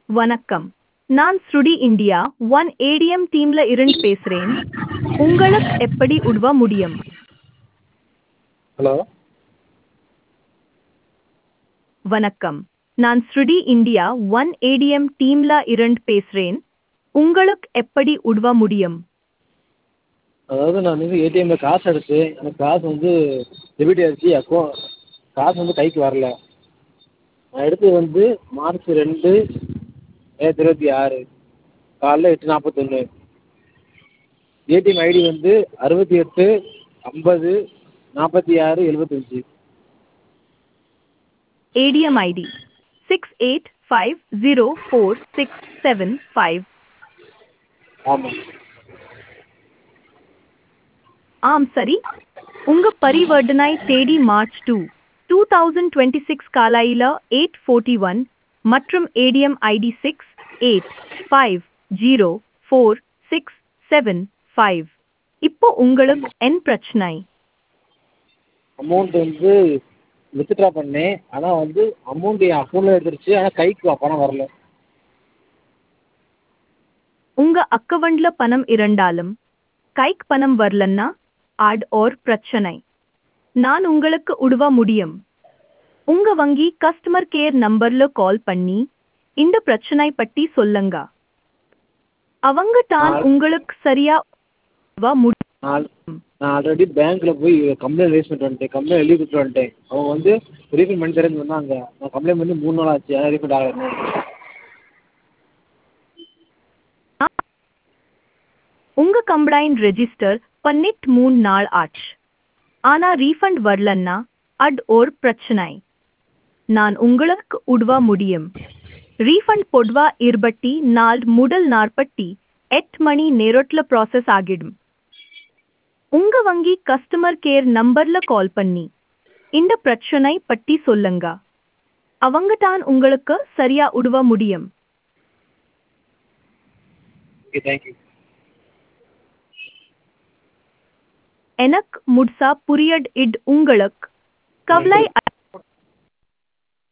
வணக்கம் நான் ஸ்ருடி இந்தியா ஒன் ஏடிஎம் டீம்ல இருந்து பேசுறேன் உங்களுக்கு எப்படி உதவ முடியும் ஹலோ வணக்கம் நான் ஸ்ருடி இந்தியா ஒன் ஏடிஎம் டீம்ல இருந்து பேசுறேன் உங்களுக்கு எப்படி உதவ முடியும் அதாவது நான் வந்து ஏடிஎம்ல காசு எடுத்து எனக்கு காசு வந்து டெபிட் ஆயிடுச்சு அக்கௌ காசு வந்து கைக்கு வரல நான் எடுத்தது வந்து மார்ச் ரெண்டு ரெண்டாயிரத்தி இருபத்தி ஆறு காலைல எட்டு நாற்பத்தொன்று ஏடிஎம் ஐடி வந்து அறுபத்தி எட்டு ஐம்பது நாற்பத்தி ஆறு எழுபத்தஞ்சி ADM ID six eight five zero four six seven five ஆமாம் ஆம் சரி உங்க பரிவர்த்தனை தேதி March two two thousand twenty six காலையில எயிட் ஃபோர்ட்டி ஒன் மற்றும் ATM ID six eight five zero four six seven five இப்போ உங்களுக்கு என் பிரச்சனை அமௌண்ட் வந்து வித்ட்ரா பண்ணேன் ஆனால் வந்து அமௌண்ட் என் அக்கௌண்ட்டில் எடுத்துருச்சு ஆனால் கைக்கு பணம் வரல உங்க அக்கவுண்ட்ல பணம் இருந்தாலும் கைக்கு பணம் வரலன்னா ஆட் ஓர் பிரச்சனை நான் உங்களுக்கு உதவ முடியும் உங்க வங்கி கஸ்டமர் கேர் நம்பர்ல கால் பண்ணி இந்த பிரச்சனை பற்றி சொல்லுங்க அவங்க தான் உங்களுக்கு சரியா உதவ முடியும் நான் நான் ஆல்ரெடி பேங்க்கில் போய் கம்ப்ளைண்ட் ரைஸ் பண்ணிட்டு வந்துட்டேன் கம்ப்ளைண்ட் எழுதி கொடுத்துட்டு வந்துட்டேன் அவங்க வந்து ரீஃபண்ட் பண்ணி தரேன்னு சொன்னாங்க நான் கம்ப்ளைண்ட் பண்ணி மூணு நாள் ஆச்சு ஆனால் ரீஃபண்ட் ஆகலை உங்க கம்ப்ளைண்ட் ரெஜிஸ்டர் பண்ணிட் மூணு நாள் ஆச்சு ஆனா ரீஃபண்ட் வரலன்னா அட் ஓர் பிரச்சனை நான் உங்களுக்கு உதவ முடியும் ரீஃபண்ட் பொதுவா இருபத்தி நாள் முதல் நாற்பத்தி எட்டு மணி நேரத்துல ப்ராசஸ் ஆகிடும் உங்க வங்கி கஸ்டமர் கேர் நம்பர்ல கால் பண்ணி இந்த பிரச்சனை பற்றி சொல்லுங்க அவங்க தான் உங்களுக்கு சரியா உதவ முடியும் ஓகே தேங்க்யூ எனக்கு முட்சா புரியட் இட் உங்களுக்கு கவலை